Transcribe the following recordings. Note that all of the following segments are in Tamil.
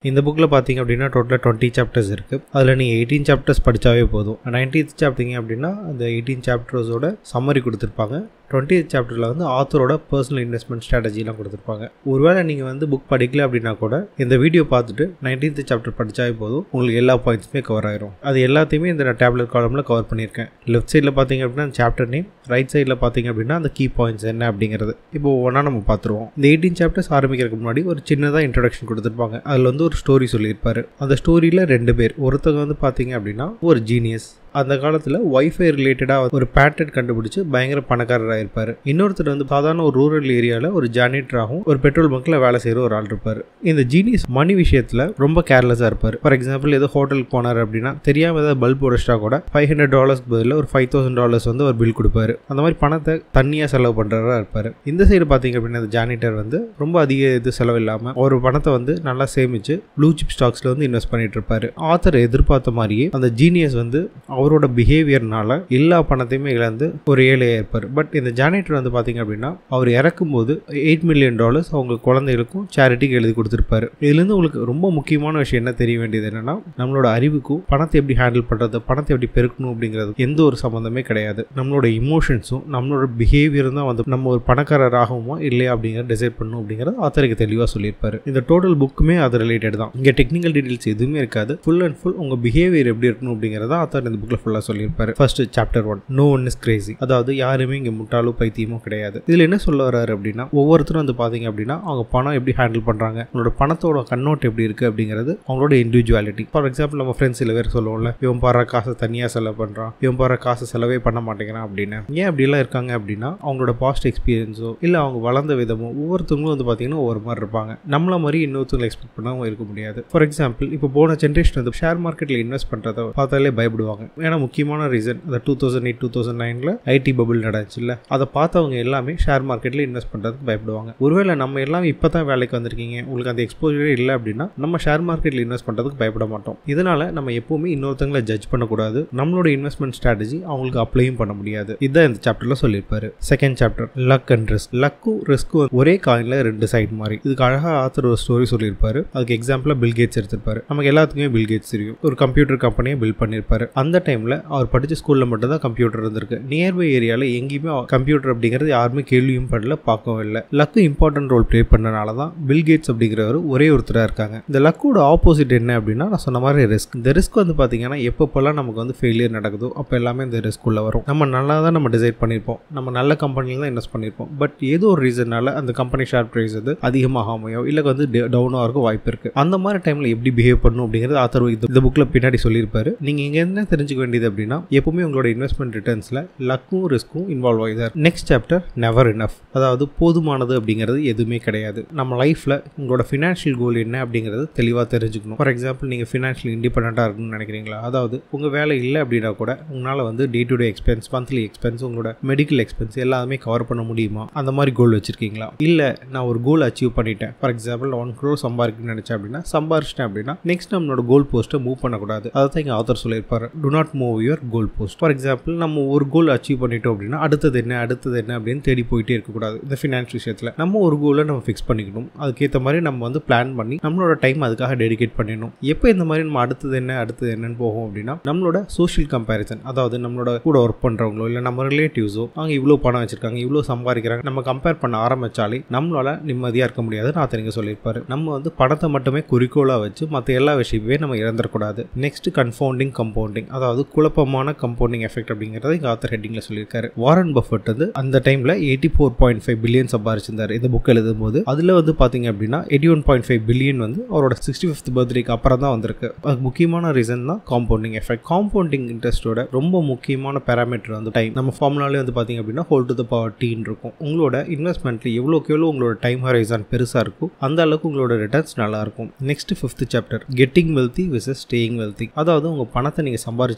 இந்த புக்கில் பார்த்தீங்க அப்படின்னா டோட்டலாக டுவெண்ட்டி சாப்டர்ஸ் இருக்குது அதில் நீங்கள் எயிட்டீன் சாப்டர்ஸ் படித்தாவே போதும் நைன்டீன்த் சாப்டிங்க அப்படின்னா அந்த எயிட்டீன் சாப்டர்ஸோட சம்மரி கொடுத்துருப்பாங்க டுவெண்ட்டி சாப்டரில் வந்து ஆத்தரோட பர்சனல் இன்வெஸ்ட்மெண்ட் ஸ்ட்ராட்டஜிலாம் கொடுத்துருப்பாங்க ஒருவேளை நீங்கள் வந்து புக் படிக்கல அப்படின்னா கூட இந்த வீடியோ பார்த்துட்டு நைன்டீன்த் சாப்டர் படித்தாவே போதும் உங்களுக்கு எல்லா பாயிண்ட்ஸுமே கவர் ஆயிரும் அது எல்லாத்தையுமே இந்த நான் டேப்லெட் காலமில் கவர் பண்ணியிருக்கேன் லெஃப்ட் சைடில் பார்த்தீங்க அப்படின்னா சாப்டர் நேம் ரைட் சைடில் பார்த்தீங்க அப்படின்னா அந்த கீ பாயிண்ட்ஸ் என்ன அப்படிங்கிறது இப்போ ஒன்றா நம்ம பார்த்துருவோம் இந்த எயிட்டீன் சாப்டர்ஸ் ஆரம்பிக்கிறதுக்கு முன்னாடி ஒரு சின்னதாக இன்ட்ரடக்ஷன் கொடுத்துருப்பாங்க அதில் வந்து ஒரு ஸ்டோரி சொல்லியிருப்பாரு அந்த ஸ்டோரியில் ரெண்டு பேர் ஒருத்தவங்க வந்து பார்த்தீங்க அப்படின்னா ஒரு ஜீனியஸ் அந்த காலத்தில் ஒய்ஃபை ரிலேட்டடாக ஒரு பேட்டர்ன் கண்டுபிடிச்சு பயங்கர பணக்காரராக இருப்பார் இன்னொருத்தர் வந்து சாதாரண ஒரு ரூரல் ஏரியாவில் ஒரு ஜானிட்டராகவும் ஒரு பெட்ரோல் பங்க்கில் வேலை செய்கிற ஒரு ஆள் இருப்பார் இந்த ஜீனியஸ் மணி விஷயத்தில் ரொம்ப கேர்லெஸ்ஸாக இருப்பார் ஃபார் எக்ஸாம்பிள் ஏதோ ஹோட்டலுக்கு போனார் அப்படின்னா தெரியாமல் ஏதாவது பல்ப் உடச்சிட்டா கூட ஃபைவ் ஹண்ட்ரட் டாலர்ஸ்க்கு பதில் ஒரு ஃபைவ் தௌசண்ட் டாலர்ஸ் வந்து ஒரு பில் கொடுப்பாரு அந்த மாதிரி பணத்தை தண்ணியாக செலவு பண்ணுறவராக இருப்பார் இந்த சைடு பார்த்தீங்க அப்படின்னா இந்த ஜானிட்டர் வந்து ரொம்ப அதிக இது செலவு இல்லாமல் ஒரு பணத்தை வந்து நல்லா சேமிச்சு ப்ளூ சிப் ஸ்டாக்ஸில் வந்து இன்வெஸ்ட் பண்ணிட்டு இருப்பாரு ஆத்தர் எதிர்பார்த்த மாதிரியே அந்த ஜீனியஸ் வந்து அவரோட பிஹேவியர்னால எல்லா பணத்தையுமே இழந்து ஒரு ஏழையாக இருப்பார் பட் இந்த ஜானேட்டர் வந்து பார்த்தீங்க அப்படின்னா அவர் இறக்கும்போது எயிட் மில்லியன் டாலர்ஸ் அவங்க குழந்தைகளுக்கும் சேரிட்டிக்கு எழுதி கொடுத்துருப்பாரு இதுலேருந்து உங்களுக்கு ரொம்ப முக்கியமான விஷயம் என்ன தெரிய வேண்டியது என்னன்னா நம்மளோட அறிவுக்கும் பணத்தை எப்படி ஹேண்டில் பண்ணுறது பணத்தை எப்படி பெருக்கணும் அப்படிங்கிறது எந்த ஒரு சம்மந்தமே கிடையாது நம்மளோட இமோஷன்ஸும் நம்மளோட பிஹேவியரும் தான் வந்து நம்ம ஒரு பணக்காரர் ஆகுமா இல்லையா அப்படிங்கிறத டிசைட் பண்ணணும் அப்படிங்கிறது ஆத்தருக்கு தெளிவாக சொல்லியிருப்பாரு இந்த டோட்டல் புக்குமே அது ரிலேட்டட் தான் இங்கே டெக்னிக்கல் டீடைல்ஸ் எதுவுமே இருக்காது ஃபுல் அண்ட் ஃபுல் உங்கள் பிஹேவியர் எப்படி இருக்கணும் அப்படிங்கிறத ஆத்தர் இந்த புக்கில் ஃபுல்லாக சொல்லியிருப்பாரு first chapter one no one is crazy அதாவது யாருமே இங்கே முட்டாளோ பைத்தியமோ கிடையாது இதில் என்ன சொல்ல வர்றாரு அப்படின்னா ஒவ்வொருத்தரும் வந்து பார்த்தீங்க அப்படின்னா அவங்க பணம் எப்படி ஹேண்டில் பண்ணுறாங்க அவங்களோட பணத்தோட கண்ணோட்டம் எப்படி இருக்குது அப்படிங்கிறது அவங்களோட இண்டிவிஜுவாலிட்டி ஃபார் எக்ஸாம்பிள் நம்ம ஃப்ரெண்ட்ஸ் சில பேர் சொல்லுவோம்ல இவன் பாரு காசை தனியாக செலவு பண்ணுறான் இவன் பாரு காசை செலவே பண்ண மாட்டேங்கிறான் அப்படின்னு ஏன் அப்படிலாம் இருக்காங்க அப்படின்னா அவங்களோட பாஸ்ட் எக்ஸ்பீரியன்ஸோ இல்லை அவங்க வளர்ந்த விதமோ ஒவ்வொருத்தவங்களும் வந்து பார்த்தீங்கன்னா ஒவ்வொரு மாதிரி இருப்பாங்க நம்மள மாதிரி இன்னொருத்தவங்களை எக்ஸ்பெக்ட் பண்ணாமல் இருக்க முடியாது ஃபார் எக்ஸாம்பிள் இப்போ போன ஜென்ரேஷன் வந்து ஷேர் மார்க்கெட்டில் இன்வெஸ்ட் பண்ணுறத பார்த்தாலே பயப்படுவாங்க ஏன்னா முக்கியமான ரீசன் அந்த two thousand eight two thousand நைனில் ஐடி பபுள் நடந்துச்சுல்ல அதை பார்த்தவங்க எல்லாமே ஷேர் மார்க்கெட்டில் இன்வெஸ்ட் பண்ணுறதுக்கு பயப்படுவாங்க ஒருவேளை நம்ம எல்லாம் இப்போ தான் வேலைக்கு வந்திருக்கீங்க உங்களுக்கு அந்த எக்ஸ்போஜரே இல்லை அப்படின்னா நம்ம ஷேர் மார்க்கெட்டில் இன்வெஸ்ட் பண்ணுறதுக்கு பயப்பட மாட்டோம் இதனால் நம்ம எப்போவுமே இன்னொருத்தங்களை ஜட்ஜ் பண்ணக்கூடாது நம்மளோட இன்வெஸ்ட்மெண்ட் ஸ்ட்ராட்டஜி அவங்களுக்கு அப்ளையும் பண்ண முடியாது இதுதான் இந்த சாப்டரில் சொல்லியிருப்பாரு second chapter luck and risk லக்கும் ரிஸ்க்கும் ஒரே காயினில் ரெண்டு சைடு மாதிரி இதுக்கு அழகாக ஆத்தர் ஒரு ஸ்டோரி சொல்லியிருப்பாரு அதுக்கு எக்ஸாம்பிளாக பில் கேட்ஸ் எடுத்திருப்பாரு நமக்கு எல்லாத்துக்குமே பில் கேட்ஸ் தெரியும் ஒரு கம்ப்யூட்டர் கம்பெனியை பில் பண்ணியிருப்பாரு அந்த டைமில் அவர் படித்த ஸ்கூலில் மட்டும் தான் கம்ப்யூட்டர் இருந்திருக்கு நியர்பை ஏரியாவில் எங்கேயுமே கம்ப்யூட்டர் அப்படிங்கிறது யாருமே கேள்வியும் பண்ணல பார்க்கவும் இல்லை லக்கு இம்பார்ட்டன்ட் ரோல் ப்ளே பண்ணனால தான் பில் கேட்ஸ் அப்படிங்கிறவர் ஒரே ஒருத்தராக இருக்காங்க இந்த லக்கோட ஆப்போசிட் என்ன அப்படின்னா நான் சொன்ன மாதிரி ரிஸ்க் இந்த ரிஸ்க் வந்து பார்த்தீங்கன்னா எப்பப்போல்லாம் நமக்கு வந்து ஃபெயிலியர் நடக்குதோ அப்போ எல்லாமே இந்த ரிஸ்க் உள்ள வரும் நம்ம நல்லா தான் நம்ம டிசைட் பண்ணியிருப்போம் நம்ம நல்ல கம்பெனியில் தான் இன்வெஸ்ட் பண்ணியிருப்போம் பட் ஏதோ ஒரு ரீசனால அந்த கம்பெனி ஷேர் ப்ரைஸ் வந்து அதிகமாகாமையோ இல்லை வந்து டவுனாக இருக்க வாய்ப்பு இருக்குது அந்த மாதிரி டைமில் எப்படி பிஹேவ் பண்ணணும் அப்படிங்கிறது ஆத்தர் இந்த புக்கில் பின்னாடி சொல்லியிருப்பாரு நீங்கள் இங்கே என்ன தெரிஞ்சுக்க வேண்டியது அப்படின்னா எப்பவுமே உங்களோட இன்வெஸ்ட்மெண்ட் ரிட்டர்ன்ஸில் லக்கும் ரிஸ்க்கும் இன்வால்வ் ஆகிதார் நெக்ஸ்ட் சாப்டர் நெவர் இனஃப் அதாவது போதுமானது அப்படிங்கிறது எதுவுமே கிடையாது நம்ம லைஃப்பில் உங்களோட ஃபினான்ஷியல் கோல் என்ன அப்படிங்கிறது தெளிவாக தெரிஞ்சுக்கணும் ஃபார் எக்ஸாம்பிள் நீங்கள் ஃபினான்ஷியல் இண்டிபெண்ட்டாக இருக்கணும்னு நினைக்கிறீங்களா அதாவது உங்கள் வேலை இல்லை அப்படின்னா கூட உங்களால் வந்து day to day expense monthly expense உங்களோட மெடிக்கல் எக்ஸ்பென்ஸ் எல்லாமே கவர் பண்ண முடியுமா அந்த மாதிரி கோல் வச்சிருக்கீங்களா இல்லை நான் ஒரு கோல் அச்சீவ் பண்ணிட்டேன் ஃபார் எக்ஸாம்பிள் ஒன் க்ரோ சம்பாதிக்கணும்னு நினச்சேன் அப்படின்னா சம்பாரிச்சிட்டேன் அப்படின்னா நெக்ஸ்ட் நம்மளோட கோல் போஸ்ட்டை மூவ் பண்ணக்கூடாது அதை தான் இங்கே ஆத்தர் சொல்லியிருப்பாரு do not move your goal post for example நம்ம ஒரு கோல் அச்சீவ் பண்ணிட்டோம் அப்படின்னா அடுத்தது என்ன அடுத்தது என்ன அப்படின்னு தேடி போயிட்டே இருக்கக்கூடாது இந்த ஃபினான்ஸ் விஷயத்தில் நம்ம ஒரு கோலை நம்ம ஃபிக்ஸ் பண்ணிக்கணும் அதுக்கேற்ற மாதிரி நம்ம வந்து பிளான் பண்ணி நம்மளோட டைம் அதுக்காக டெடிகேட் பண்ணிடணும் எப்போ இந்த மாதிரி நம்ம அடுத்தது என்ன அடுத்தது என்னன்னு போகும் அப்படின்னா நம்மளோட சோஷியல் கம்பேரிசன் அதாவது நம்மளோட கூட ஒர்க் பண்ணுறவங்களோ இல்லை நம்ம ரிலேட்டிவ்ஸோ அவங்க இவ்வளோ பணம் வச்சிருக்காங்க இவ்வளோ சம்பாதிக்கிறாங்க நம்ம கம்பேர் பண்ண ஆரம்பிச்சாலே நம்மளால நிம்மதியாக இருக்க முடியாதுன்னு நான் தெரிஞ்ச சொல்லியிருப்பாரு நம்ம வந்து பணத்தை மட்டுமே குறிக்கோளாக வச்சு மற்ற எல்லா விஷயமே நம்ம இறந்துடக்கூடாது நெக்ஸ்ட் கன்ஃபவுண்டிங் கம்பவுண்டிங் அதாவது குழப்பமான கம்பவுண்டிங் எஃபெக்ட் அப்படிங்கிறத இங்கே ஆத்தர் ஹெட்டிங்கில் சொல்லியிருக்காரு வாரன் பஃபட் வந்து அந்த டைமில் eighty four point five billion சம்பாரிச்சிருந்தார் இந்த புக் எழுதும் போது அதில் வந்து பார்த்தீங்க அப்படின்னா eighty one point five billion வந்து அவரோட சிக்ஸ்டி ஃபிஃப்த் பர்த்டேக்கு அப்புறம் தான் வந்திருக்கு அதுக்கு முக்கியமான ரீசன் தான் காம்பவுண்டிங் எஃபெக்ட் காம்பவுண்டிங் இன்ட்ரெஸ்ட்டோட ரொம்ப முக்கியமான பேராமீட்டர் வந்து டைம் நம்ம ஃபார்முலாலே வந்து பார்த்தீங்க அப்படின்னா whole to the power teen இருக்கும் உங்களோட இன்வெஸ்ட்மெண்ட்டில் எவ்வளோக்கு எவ்வளோ உங்களோட டைம் ஹரைசான் பெருசாக இருக்கும் அந்த அளவுக்கு உங்களோட ரிட்டர்ன்ஸ் நல்லா இருக்கும் next fifth chapter getting wealthy versus staying wealthy அதாவது உங்கள் பணத்தை நீங்கள்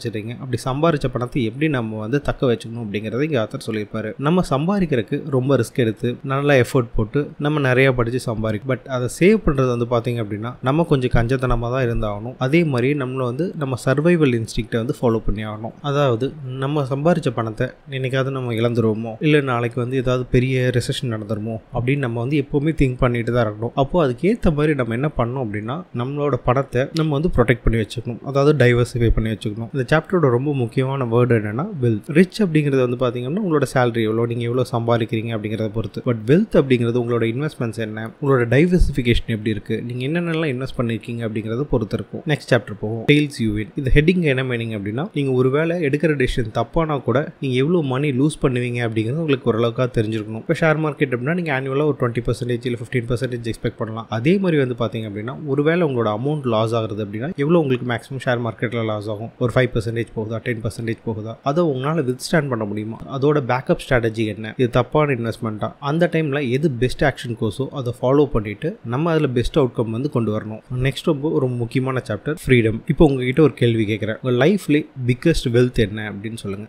சம்பாரிச்சிடுறீங்க அப்படி சம்பாரிச்ச பணத்தை எப்படி நம்ம வந்து தக்க வச்சுக்கணும் அப்படிங்கிறத இங்கே ஆத்தர் சொல்லியிருப்பாரு நம்ம சம்பாதிக்கிறதுக்கு ரொம்ப ரிஸ்க் எடுத்து நல்லா எஃபோர்ட் போட்டு நம்ம நிறைய படித்து சம்பாதிக்கும் பட் அதை சேவ் பண்ணுறது வந்து பார்த்தீங்க அப்படின்னா நம்ம கொஞ்சம் கஞ்சத்தனமாக தான் இருந்தாகணும் அதே மாதிரி நம்மளை வந்து நம்ம சர்வைவல் இன்ஸ்டிக்டை வந்து ஃபாலோ பண்ணி ஆகணும் அதாவது நம்ம சம்பாரிச்ச பணத்தை என்னைக்காவது நம்ம இழந்துருவோமோ இல்லை நாளைக்கு வந்து ஏதாவது பெரிய ரெசஷன் நடந்துருமோ அப்படின்னு நம்ம வந்து எப்போவுமே திங்க் பண்ணிட்டு தான் இருக்கணும் அப்போ அதுக்கு ஏற்ற மாதிரி நம்ம என்ன பண்ணோம் அப்படின்னா நம்மளோட பணத்தை நம்ம வந்து ப்ரொடெக்ட் பண்ணி வச்சுக்கணும் அதாவது டைவர்சிஃபை பண்ணி வச்சுக்கணும் இந்த சாப்டரோட ரொம்ப முக்கியமான வேர்டு என்னன்னா வெல்த் ரிச் அப்படிங்கிறது வந்து பார்த்தீங்கன்னா உங்களோட சேலரி எவ்வளோ நீங்கள் எவ்வளோ சம்பாதிக்கிறீங்க அப்படிங்கிறத பொறுத்து பட் வெல்த் அப்படிங்கிறது உங்களோட இன்வெஸ்ட்மெண்ட்ஸ் என்ன உங்களோட டைவர்சிஃபிகேஷன் எப்படி இருக்குது நீங்கள் என்னென்னலாம் இன்வெஸ்ட் பண்ணியிருக்கீங்க அப்படிங்கிறத பொறுத்து இருக்கும் நெக்ஸ்ட் சாப்டர் போகும் டெய்ல்ஸ் யூ வின் இந்த ஹெட்டிங் என்ன மீனிங் அப்படின்னா நீங்கள் ஒரு வேளை எடுக்கிற டெசிஷன் தப்பானா கூட நீங்கள் எவ்வளோ மணி லூஸ் பண்ணுவீங்க அப்படிங்கிறது உங்களுக்கு ஓரளவுக்காக தெரிஞ்சிருக்கணும் இப்போ ஷேர் மார்க்கெட் அப்படின்னா நீங்கள் ஆனுவலாக ஒரு டுவெண்ட்டி பர்சன்டேஜ் இல்லை ஃபிஃப்டீன் பர்சன்டேஜ் எக்ஸ்பெக்ட் பண்ணலாம் அதே மாதிரி வந்து பார்த்தீங்க அப்படின்னா ஒருவேளை உங்களோட அமௌண்ட் லாஸ் ஆகுறது அப்படின்னா எவ்வளோ உங்களுக்கு மேக்ஸிமம் ஷேர் மார்க்கெட்டில் லாஸ் ஆகும் ஒரு ஃபைவ் பர்சன்டேஜ் போகுதா டென் பர்சன்டேஜ் போகுதா அதை உங்களால் வித் ஸ்டாண்ட் பண்ண முடியுமா அதோட பேக்கப் ஸ்ட்ராட்டஜி என்ன இது தப்பான இன்வெஸ்ட்மெண்ட்டா அந்த டைமில் எது பெஸ்ட் ஆக்ஷன் கோர்ஸோ அதை ஃபாலோ பண்ணிட்டு நம்ம அதில் பெஸ்ட் அவுட்கம் வந்து கொண்டு வரணும் நெக்ஸ்ட் ரொம்ப ஒரு முக்கியமான சாப்டர் ஃப்ரீடம் இப்போ உங்ககிட்ட ஒரு கேள்வி கேட்குறேன் உங்கள் லைஃப்லேயே பிக்கஸ்ட் வெல்த் என்ன அப்படின்னு சொல்லுங்கள்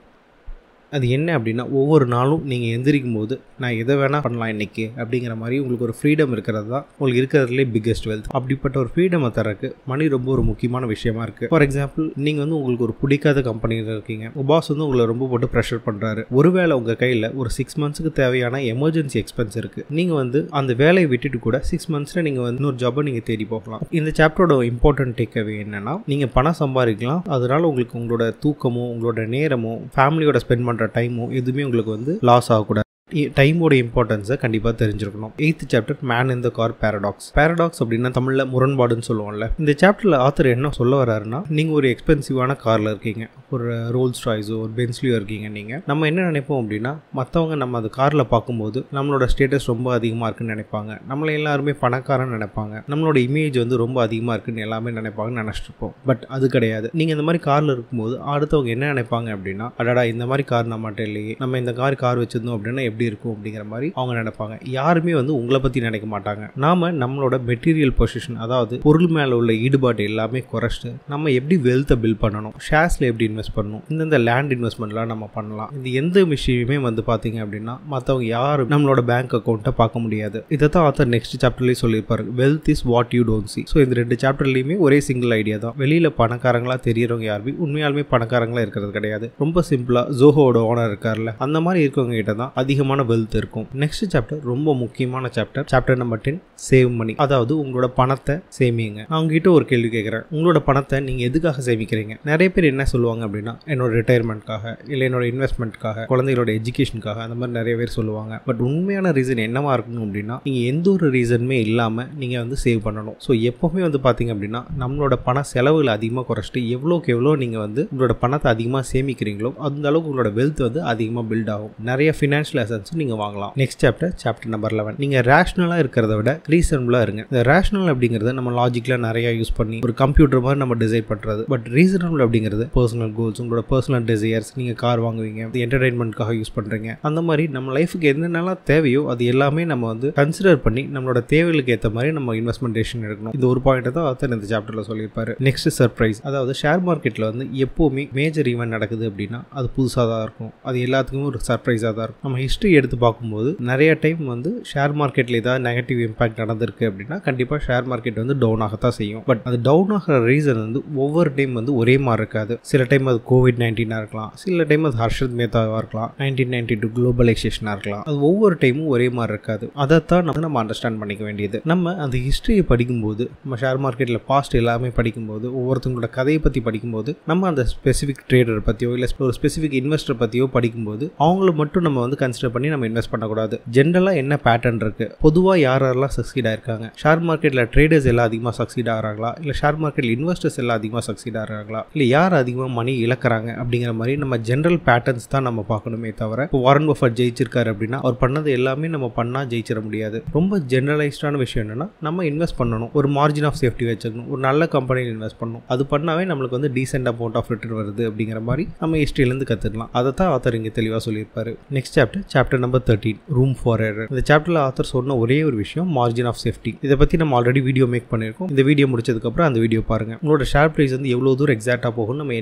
அது என்ன அப்படின்னா ஒவ்வொரு நாளும் நீங்கள் எந்திரிக்கும் போது நான் எதை வேணால் பண்ணலாம் இன்னைக்கு அப்படிங்கிற மாதிரி உங்களுக்கு ஒரு ஃப்ரீடம் இருக்கிறது தான் உங்களுக்கு இருக்கிறதுலே பிக்கெஸ்ட் வெல்த் அப்படிப்பட்ட ஒரு ஃப்ரீடமை தரக்கு மணி ரொம்ப ஒரு முக்கியமான விஷயமா இருக்குது ஃபார் எக்ஸாம்பிள் நீங்கள் வந்து உங்களுக்கு ஒரு பிடிக்காத கம்பெனியில் இருக்கீங்க உங்கள் பாஸ் வந்து உங்களை ரொம்ப போட்டு ப்ரெஷர் பண்ணுறாரு ஒருவேளை உங்கள் கையில் ஒரு சிக்ஸ் மந்த்ஸுக்கு தேவையான எமர்ஜென்சி எக்ஸ்பென்ஸ் இருக்குது நீங்கள் வந்து அந்த வேலையை விட்டுட்டு கூட சிக்ஸ் மந்த்ஸில் நீங்கள் வந்து இன்னொரு ஜாபை நீங்கள் தேடி போகலாம் இந்த சாப்டரோட இம்பார்ட்டன்ட் டேக்அவே என்னன்னா நீங்கள் பணம் சம்பாதிக்கலாம் அதனால உங்களுக்கு உங்களோட தூக்கமோ உங்களோட நேரமோ ஃபேமிலியோட ஸ்பெண்ட் பண்ணுற டைமோ எதுவுமே உங்களுக்கு வந்து லாஸ் ஆகக்கூடாது டைமோட இம்பார்ட்டன்ஸை கண்டிப்பாக தெரிஞ்சிருக்கணும் eighth chapter man in the car paradox paradox அப்படின்னா தமிழில் முரண்பாடுன்னு சொல்லுவோம்ல இந்த சாப்டரில் ஆத்தர் என்ன சொல்ல வர்றாருன்னா நீங்கள் ஒரு எக்ஸ்பென்சிவான காரில் இருக்கீங்க ஒரு ரோல்ஸ் ராய்ஸோ ஒரு பென்ஸ்லியோ இருக்கீங்க நீங்கள் நம்ம என்ன நினைப்போம் அப்படின்னா மற்றவங்க நம்ம அது காரில் பார்க்கும்போது நம்மளோட ஸ்டேட்டஸ் ரொம்ப அதிகமாக இருக்குன்னு நினைப்பாங்க நம்மளை எல்லாருமே பணக்காரன்னு நினைப்பாங்க நம்மளோட இமேஜ் வந்து ரொம்ப அதிகமாக இருக்குன்னு எல்லாமே நினைப்பாங்கன்னு நினச்சிட்டு இருப்போம் பட் அது கிடையாது நீங்கள் இந்த மாதிரி காரில் இருக்கும்போது அடுத்தவங்க என்ன நினைப்பாங்க அப்படின்னா அடடா இந்த மாதிரி கார் நம்மகிட்ட இல்லையே நம்ம இந்த கார் கார் வச்சிருந்தோம் அப்படின்னா எப்படி இருக்கும் அப்படிங்கிற மாதிரி அவங்க நினைப்பாங்க யாருமே வந்து உங்களை பற்றி நினைக்க மாட்டாங்க நாம நம்மளோட மெட்டீரியல் பொசிஷன் அதாவது பொருள் மேலே உள்ள ஈடுபாடு எல்லாமே குறைச்சிட்டு நம்ம எப்படி வெல்த்தை பில்ட் பண்ணணும் ஷேர்ஸில் எப்படி இன்வெஸ்ட் பண்ணணும் இந்தந்த லேண்ட் இன்வெஸ்ட்மெண்ட்லாம் நம்ம பண்ணலாம் இது எந்த விஷயமே வந்து பார்த்தீங்க அப்படின்னா மற்றவங்க யாரும் நம்மளோட பேங்க் அக்கௌண்ட்டை பார்க்க முடியாது இதை தான் ஆத்தர் நெக்ஸ்ட் சாப்டர்லேயே சொல்லியிருப்பாரு wealth is what you don't see so இந்த ரெண்டு சாப்டர்லையுமே ஒரே சிங்கிள் ஐடியா தான் வெளியில் பணக்காரங்களா தெரியறவங்க யாருமே உண்மையாலுமே பணக்காரங்களா இருக்கிறது கிடையாது ரொம்ப சிம்பிளாக ஜோஹோட ஓனர் இருக்கார்ல அந்த மாதிரி இருக்கவங்க கிட்ட தான் அதிகமான வெல்த் இருக்கும் நெக்ஸ்ட் சாப்டர் ரொம்ப முக்கியமான chapter chapter number ten save money அதாவது உங்களோட பணத்தை சேமிங்க நான் உங்ககிட்ட ஒரு கேள்வி கேட்குறேன் உங்களோட பணத்தை நீங்கள் எதுக்காக சேமிக்கிறீங்க நிறைய பேர் என்ன சொல்லுவாங்க அப்படின்னா என்னோட ரிட்டையர்மெண்ட்காக இல்லை என்னோட இன்வெஸ்ட்மெண்ட்காக குழந்தைகளோட எஜுகேஷனுக்காக அந்த மாதிரி நிறைய பேர் சொல்லுவாங்க பட் உண்மையான ரீசன் என்னவா இருக்கணும் அப்படின்னா நீங்கள் எந்த ஒரு ரீசனுமே இல்லாமல் நீங்கள் வந்து சேவ் பண்ணணும் ஸோ எப்போவுமே வந்து பார்த்தீங்க அப்படின்னா நம்மளோட பண செலவுகளை அதிகமாக குறைச்சிட்டு எவ்வளோக்கு எவ்வளோ நீங்கள் வந்து உங்களோட பணத்தை அதிகமாக சேமிக்கிறீங்களோ அந்த அளவுக்கு உங்களோட வெல்த் வந்து அதிகமாக பில்ட் ஆகும் நிறைய ஃபினான்ஷியல் அசன்ஸ் நீங்கள் வாங்கலாம் next chapter chapter number eleven நீங்கள் ரேஷ்னலாக இருக்கிறத விட ரீசனபுளாக இருங்க இந்த ரேஷ்னல் அப்படிங்கிறது நம்ம லாஜிக்கில் நிறைய யூஸ் பண்ணி ஒரு கம்ப்யூட்டர் மாதிரி நம்ம டிசைட் பண்ணுறது பட் ரீசனபிள் அப்படிங்கிறது பர்சனல் கோல்ஸ் உங்களோட பர்சனல் டிசையர்ஸ் நீங்கள் கார் வாங்குவீங்க என்டர்டைன்மெண்ட்காக யூஸ் பண்ணுறீங்க அந்த மாதிரி நம்ம லைஃபுக்கு என்னென்னலாம் தேவையோ அது எல்லாமே நம்ம வந்து கன்சிடர் பண்ணி நம்மளோட தேவைகளுக்கு ஏற்ற மாதிரி நம்ம இன்வெஸ்ட்மெண்ட் டெசிஷன் எடுக்கணும் இந்த ஒரு பாயிண்ட் தான் ஆத்தர் இந்த சாப்டரில் சொல்லியிருப்பாரு நெக்ஸ்ட் சர்ப்ரைஸ் அதாவது ஷேர் மார்க்கெட்டில் வந்து எப்போவுமே மேஜர் ஈவெண்ட் நடக்குது அப்படின்னா அது புதுசாக தான் இருக்கும் அது எல்லாத்துக்குமே ஒரு சர்ப்ரைஸாக தான் இருக்கும் நம்ம ஹிஸ்ட்ரி எடுத்து பார்க்கும்போது நிறைய டைம் வந்து ஷேர் மார்க்கெட்டில் ஏதாவது நெகட்டிவ் இம்பாக்ட் நடந்திருக்கு அப்படின்னா கண்டிப்பாக ஷேர் மார்க்கெட் வந்து டவுன் ஆகத்தான் செய்யும் பட் அது டவுன் ஆகிற ரீசன் வந்து ஒவ்வொரு டைம் வந்து ஒரே மாதிரி இருக்காது சில டைம் அது கோவிட் நைன்டீனாக இருக்கலாம் சில டைம் அது ஹர்ஷத் மேத்தாவாக இருக்கலாம் நைன்டீன் நைன்டி டூ குளோபலைசேஷனாக இருக்கலாம் அது ஒவ்வொரு டைமும் ஒரே மாதிரி இருக்காது அதைத்தான் நம்ம நம்ம அண்டர்ஸ்டாண்ட் பண்ணிக்க வேண்டியது நம்ம அந்த ஹிஸ்ட்ரியை படிக்கும்போது நம்ம ஷேர் மார்க்கெட்டில் பாஸ்ட் எல்லாமே படிக்கும்போது ஒவ்வொருத்தங்களோட கதையை பற்றி படிக்கும்போது நம்ம அந்த ஸ்பெசிஃபிக் ட்ரேடர் பற்றியோ இல்லை ஒரு ஸ்பெசிஃபிக் இன்வெஸ்டர் பற்றியோ படிக்கும்போது அவங்கள மட்டும் நம்ம வந்து கன்சிடர் பண்ணி நம்ம இன்வெஸ்ட் பண்ணக்கூடாது ஜென்ரலாக என்ன பேட்டர்ன் இருக்குது பொதுவாக யார் யாரெல்லாம் சக்சீட் ஆயிருக்காங்க ஷேர் மார்க்கெட்டில் ட்ரேடர்ஸ் எல்லாம் அதிகமாக சக்சீட் ஆகிறாங்களா இல்லை ஷேர் மார்க்கெட்டில் இன்வெஸ்டர்ஸ் எல்லாம் அதிகமாக சக்சீட் ஆகிறாங்களா இல்லை யார் அதிகமாக மணி இழக்கிறாங்க அப்படிங்கிற மாதிரி நம்ம ஜென்ரல் பேட்டர்ன்ஸ் தான் நம்ம பார்க்கணுமே தவிர இப்போ வாரன் பஃபர் ஜெயிச்சிருக்காரு அப்படின்னா அவர் பண்ணது எல்லாமே நம்ம பண்ணால் ஜெயிச்சிட முடியாது ரொம்ப ஜென்ரலைஸ்டான விஷயம் என்னன்னா நம்ம இன்வெஸ்ட் பண்ணணும் ஒரு மார்ஜின் ஆஃப் சேஃப்டி வச்சுக்கணும் ஒரு நல்ல கம்பெனியில் இன்வெஸ்ட் பண்ணணும் அது பண்ணாவே நம்மளுக்கு வந்து டீசென்ட் அமௌண்ட் ஆஃப் ரிட்டர்ன் வருது அப்படிங்கிற மாதிரி நம்ம ஹிஸ்ட்ரியிலேருந்து கற்றுக்கலாம் அதை தான் ஆத்தர் இங்கே தெளிவாக சொல்லியிருப்பாரு next chapter chapter number thirteen room for error இந்த சாப்டரில் ஆத்தர் சொன்ன ஒரே ஒரு விஷயம் மார்ஜின் ஆஃப் சேஃப்டி இதை பற்றி நம்ம ஆல்ரெடி வீடியோ மேக் பண்ணியிருக்கோம் இந்த வீடியோ முடிச்சதுக்கப்புறம் அந்த வீடியோ பாருங்கள் உங்களோட ஷேர் ப்ரைஸ் வந்து எவ்வளோ தூரம் எக்ஸாக்டாக போகும்னு நம்ம என்றைக்குமே சொல்ல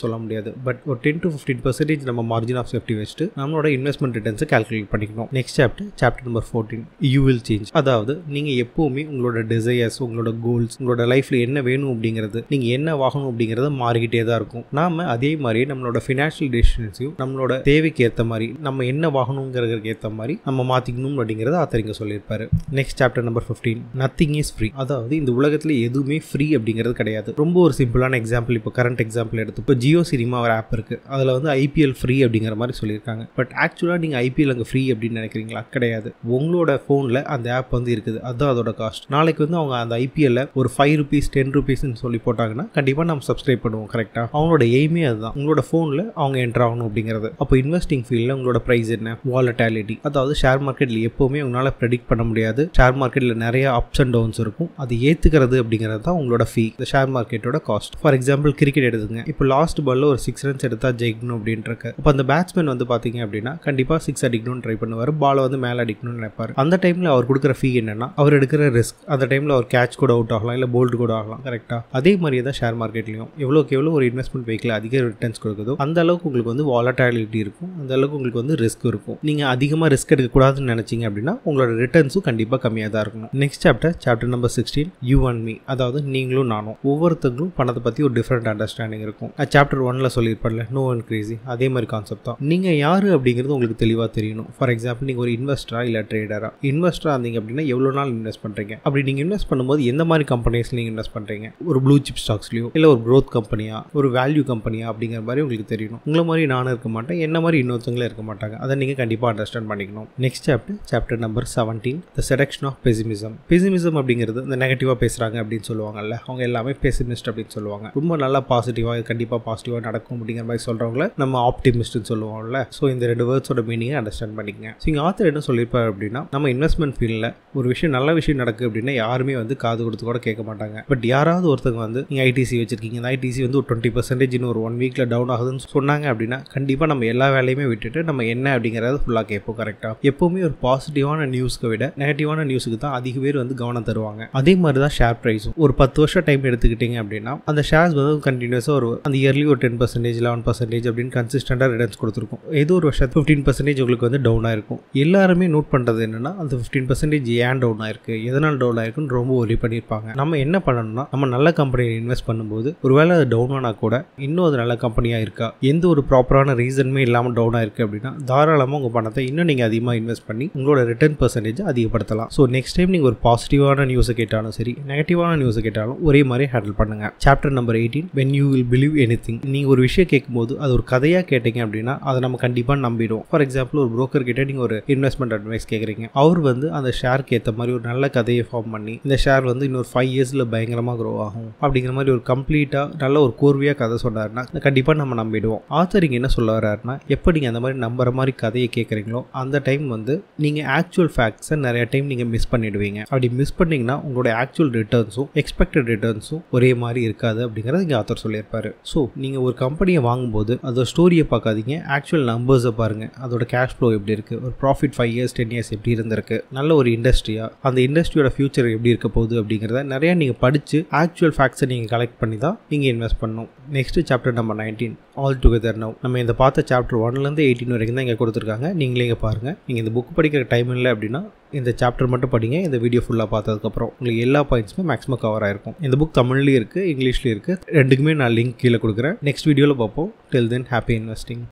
சொல்ல முடியாது பட் ஒரு டென் டு ஃபிஃப்டீன் பர்சன்டேஜ் நம்ம மார்ஜின் ஆஃப் சேஃப்டி வச்சுட்டு நம்மளோட இன்வெஸ்ட்மெண்ட் ரிட்டர்ன்ஸை கால்குலேட் பண்ணிக்கணும் next chapter chapter number fourteen you will change அதாவது நீங்கள் எப்போவுமே உங்களோட டிசையர்ஸ் உங்களோட கோல்ஸ் உங்களோட லைஃப்பில் என்ன வேணும் அப்படிங்கிறது நீங்கள் என்ன வாங்கணும் அப்படிங்கிறது மாறிக்கிட்டே தான் இருக்கும் நாம அதே மாதிரியே நம்மளோட ஃபினான்ஷியல் டெசிஷன்ஸையும் நம்மளோட தேவைக்கு ஏற்ற மாதிரி நம்ம என்ன வாங்கணுங்கிறதுக்கு ஏற்ற மாதிரி நம்ம மாற்றிக்கணும் அப்படிங்கிறத ஆத்தர் இங்கே சொல்லியிருப்பாரு next chapter number fifteen nothing is free அதாவது இந்த உலகத்தில் எதுவுமே ஃப்ரீ அப்படிங்கிறது கிடையாது ரொம்ப ஒரு சிம்பிளான எக்ஸாம்பிள் இப்போ கரண்ட் எக்ஸாம்பிள் எடுத்து இப்போ ஜியோ சினிமா ஒரு ஆப் இருக்குது அதில் வந்து ஐபிஎல் ஃப்ரீ அப்படிங்கிற மாதிரி சொல்லியிருக்காங்க பட் ஆக்சுவலாக நீங்கள் ஐபிஎல் அங்கே ஃப்ரீ அப்படின்னு நினைக்கிறீங்களா கிடையாது உங்களோட ஃபோனில் அந்த ஆப் வந்து இருக்குது அதுதான் அதோட காஸ்ட் நாளைக்கு வந்து அவங்க அந்த ஐபிஎல்ல ஒரு ஃபைவ் ருபீஸ் டென் ருபீஸ்னு சொல்லி போட்டாங்கன்னா கண்டிப்பாக நம்ம சப்ஸ்கிரைப் பண்ணுவோம் கரெக்டாக அவங்களோட எய்மே அதுதான் உங்களோட ஃபோனில் அவங்க என்ட்ரு ஆகணும் அப்படிங்கிறது அப்போ இன்வெஸ்டிங் ஃபீல்டில் உங்களோட ப்ரைஸ் என்ன வாலட்டாலிட்டி அதாவது ஷேர் மார்க்கெட்டில் எப்போவுமே உங்களால் ப்ரெடிக்ட் பண்ண முடியாது ஷேர் மார்க்கெட்டில் நிறைய அப்ஸ் அண்ட் டவுன்ஸ் இருக்கும் அது ஏற்றுக்கிறது அப்படிங்கிறது தான் உங்களோட ஃபீ இந்த ஷேர் மார்க்கெட்டோட காஸ்ட் ஃபார் எக்ஸாம்பிள் கிரிக்கெட் எடுத்துங்க இப்போ லாஸ்ட் பால்ல ஒரு சிக்ஸ் ரன்ஸ் எடுத்தால் ஜெயிக்கணும் அப்படின்ட்டு இருக்கு அப்போ அந்த பேட்ஸ்மேன் வந்து பார்த்தீங்க அப்படின்னா கண்டிப்பாக சிக்ஸ் அடிக்கணும்னு ட்ரை பண்ணுவார் பாலை வந்து மேலே அடிக்கணும்னு நினைப்பார் அந்த டைமில் அவர் கொடுக்குற ஃபீ என்னன்னா அவர் எடுக்கிற ரிஸ்க் அந்த டைமில் அவர் கேட்ச் கூட அவுட் ஆகலாம் இல்லை போல்டு கூட ஆகலாம் கரெக்டாக அதே மாதிரி தான் ஷேர் மார்க்கெட்லையும் எவ்வளோக்கு எவ்வளோ ஒரு இன்வெஸ்ட்மெண்ட் வெஹிக்கில் அதிக ரிட்டர்ன்ஸ் கொடுக்குதோ அந்த அளவுக்கு உங்களுக்கு வந்து வாலட்டாலிட்டி இருக்கும் அந்த அளவுக்கு உங்களுக்கு வந்து ரிஸ்க் இருக்கும் நீங்கள் அதிகமாக ரிஸ்க் எடுக்கக்கூடாதுன்னு நினச்சிங்க அப்படின்னா உங்களோட ரிட்டர்ன்ஸும் கண்டிப்பாக கம்மியாக தான் இருக்கணும் next chapter chapter number sixteen you and me அதாவது நீங்களும் நானும் ஒவ்வொருத்தங்களும் பணத்தை பற்றி ஒரு டிஃப்ரெண்ட் அண்டர்ஸ்டாண்டிங் இருக்கும் சாப்டர் ஒன்ல சொல்லியிருப்பார்ல நோ அண்ட் கிரேசி அதே மாதிரி கான்செப்ட் தான் நீங்கள் யார் அப்படிங்கிறது உங்களுக்கு தெளிவாக தெரியணும் ஃபார் எக்ஸாம்பிள் நீங்கள் ஒரு இன்வெஸ்டரா இல்லை ட்ரேடரா இன்வெஸ்டராக இருந்தீங்க அப்படின்னா எவ்வளோ நாள் இன்வெஸ்ட் பண்ணுறீங்க அப்படி நீங்கள் இன்வெஸ்ட் பண்ணும்போது எந்த மாதிரி கம்பெனிஸ் நீங்கள் இன்வெஸ்ட் பண்ணுறீங்க ஒரு ப்ளூ சிப் ஸ்டாக்ஸ்லையோ இல்லை ஒரு க்ரோத் கம்பெனியா ஒரு வேல்யூ கம்பெனியா அப்படிங்கிற மாதிரி உங்களுக்கு தெரியணும் உங்களை மாதிரி நானும் இருக்க மாட்டேன் என்ன மாதிரி இன்னொருத்தவங்களே இருக்க மாட்டாங்க அதை நீங்கள் கண்டிப்பாக அண்டர்ஸ்டாண்ட் பண்ணிக்கணும் next chapter chapter number seventeen the seduction of pessimism pessimism அப்படிங்கிறது இந்த நெகட்டிவாக பேசுகிறாங்க அப்படின்னு சொல்லுவாங்கல்ல அவங்க எல்லாமே பெசிமிஸ்ட் அப்படின்னு சொல்லுவாங்க ரொம்ப நல்லா பாசிட்டிவாக கண்டிப்பாக பாசிட்டிவாக நடக்கும் அப்படிங்கிற மாதிரி சொல்கிறவங்கள நம்ம ஆப்டிமிஸ்ட்னு சொல்லுவோம்ல ஸோ இந்த ரெண்டு வேர்ட்ஸோட மீனிங்கை அண்டர்ஸ்டாண்ட் பண்ணிக்கங்க ஸோ இங்கே ஆத்தர் என்ன சொல்லியிருப்பார் அப்படின்னா நம்ம இன்வெஸ்ட்மெண்ட் ஃபீல்டில் ஒரு விஷயம் நல்ல விஷயம் நடக்குது அப்படின்னா யாருமே வந்து காது கொடுத்து கூட கேட்க மாட்டாங்க பட் யாராவது ஒருத்தங்க வந்து நீங்கள் ஐடிசி வச்சிருக்கீங்க இந்த ஐடிசி வந்து ஒரு டுவெண்ட்டி பர்சன்டேஜ் இன்னும் ஒரு ஒன் வீக்கில் டவுன் ஆகுதுன்னு சொன்னாங்க அப்படின்னா கண்டிப்பாக நம்ம எல்லா வேலையுமே விட்டுட்டு நம்ம என்ன அப்படிங்கிறத ஃபுல்லாக கேட்போம் கரெக்டாக எப்போவுமே ஒரு பாசிட்டிவான நியூஸ்க்கு விட நெகட்டிவான நியூஸுக்கு தான் அதிக பேர் வந்து கவனம் தருவாங்க அதே மாதிரி தான் ஷேர் ப்ரைஸும் ஒரு பத்து வருஷம் டைம் எடுத்துக்கிட்டீங்க அப்படின்னா அந்த ஷேர்ஸ் வந்து கண்டினியூஸாக ஒரு அந்த இயர்லி ஒரு டென் பர்சன்டேஜ் லெவன் பர்சன்டேஜ் அப்படின்னு கன்சிஸ்டண்டாக ரிட்டர்ன்ஸ் கொடுத்துருக்கும் ஏதோ ஒரு வருஷம் ஃபிஃப்டீன் பர்சன்டேஜ் உங்களுக்கு வந்து டவுன் ஆயிருக்கும் எல்லாருமே நோட் பண்ணுறது என்னன்னா அந்த ஃபிஃப்டீன் பர்சன்டேஜ் ஏன் டவுன் ஆயிருக்கு எதனால் டவுன் ஆயிருக்குன்னு ரொம்ப ஒரி பண்ணியிருப்பாங்க நம்ம என்ன பண்ணணும்னா நம்ம நல்ல கம்பெனியில் இன்வெஸ்ட் பண்ணும்போது ஒருவேளை அது டவுன் ஆனால் கூட இன்னும் அது நல்ல கம்பெனியாக இருக்கா எந்த ஒரு ப்ராப்பரான ரீசனுமே இல்லாமல் டவுன் ஆயிருக்கு அப்படின்னா தாராளமாக உங்கள் பணத்தை இன்னும் நீங்கள் அதிகமாக இன்வெஸ்ட் பண்ணி உங்களோட ரிட்டர்ன் பர்சன்டேஜ் அதிகப்படுத்தலாம் ஸோ நெக்ஸ்ட் டைம் நீங்கள் ஒரு பாசிட்டிவான நியூஸை கேட்டாலும் சரி நெகட்டிவான நியூஸை கேட்டாலும் ஒரே மாதிரி ஹேண்டில் பண்ணுங்க chapter number eighteen when you will believe anything நீங்கள் ஒரு விஷயம் கேட்கும்போது அது ஒரு கதையாக கேட்டீங்க அப்படின்னா அதை நம்ம கண்டிப்பாக நம்பிடுவோம் ஃபார் எக்ஸாம்பிள் ஒரு broker கிட்ட நீங்கள் ஒரு இன்வெஸ்ட்மெண்ட் அட்வைஸ் கேட்குறீங்க அவர் வந்து அந்த ஷேருக்கு ஏற்ற மாதிரி ஒரு நல்ல கதையை ஃபார்ம் பண்ணி இந்த ஷேர் வந்து இன்னொரு ஃபைவ் இயர்ஸில் பயங்கரமாக க்ரோ ஆகும் அப்படிங்கிற மாதிரி ஒரு கம்ப்ளீட்டாக நல்ல ஒரு கோர்வையாக கதை சொன்னாருன்னா கண்டிப்பாக நம்ம நம்பிடுவோம் ஆத்தர் இங்கே என்ன சொல்ல வர்றாருன்னா எப்போ நீங்கள் அந்த மாதிரி நம்புற மாதிரி கதையை கேட்குறீங்களோ அந்த டைம் வந்து நீங்கள் ஆக்சுவல் ஃபேக்ட்ஸை நிறைய டைம் நீங்கள் மிஸ் பண்ணிடுவீங்க அப்படி மிஸ் பண்ணீங்கன்னா உங்களோட ஆக்சுவல் ரிட்டர்ன்ஸும் எக்ஸ்பெக்டட் ரிட்டர்ன்ஸும் ஒரே மாதிரி இருக்காது அப்படிங்கிறத இங்கே ஆத்தர் சொல்லியிருப்பாரு ஸோ நீங்கள் ஒரு கம்பெனியை வாங்கும்போது அதோட ஸ்டோரியை பார்க்காதீங்க ஆக்சுவல் நம்பர்ஸை பாருங்கள் அதோட கேஷ் ஃப்ளோ எப்படி இருக்குது ஒரு profit five years ten years எப்படி இருந்திருக்கு நல்ல ஒரு இண்டஸ்ட்ரியா அந்த இண்டஸ்ட்ரியோட ஃபியூச்சர் எப்படி இருக்க போகுது அப்படிங்கிறத நிறைய நீங்கள் படித்து ஆக்சுவல் ஃபேக்ட்ஸை நீங்கள் கலெக்ட் பண்ணி தான் நீங்கள் இன்வெஸ்ட் பண்ணணும் next chapter number nineteen all together now நம்ம இந்த பார்த்த சாப்டர் ஒன்லேருந்து எயிட்டீன் வரைக்கும் தான் இங்கே கொடுத்துருக்காங்க நீங்களே இங்கே பாருங்கள் நீங்கள் இந்த புக் படிக்கிற டைம் இல்லை அப்படின்னா இந்த சாப்டர் மட்டும் படிங்க இந்த வீடியோ ஃபுல்லாக பார்த்ததுக்கப்புறம் உங்களுக்கு எல்லா பாயிண்ட்ஸுமே மேக்ஸிமம் கவர் ஆயிருக்கும் இந்த புக் தமிழ்லேயும் இருக்குது இங்கிலீஷ்லேயும் இருக்குது ரெண்டுக்குமே நான் லிங்க் கீழே கொடுக்குறேன் நெக்ஸ்ட் வீடியோவில் பார்ப்போம் டில் தென் ஹாப்பி இன்வெஸ்டிங்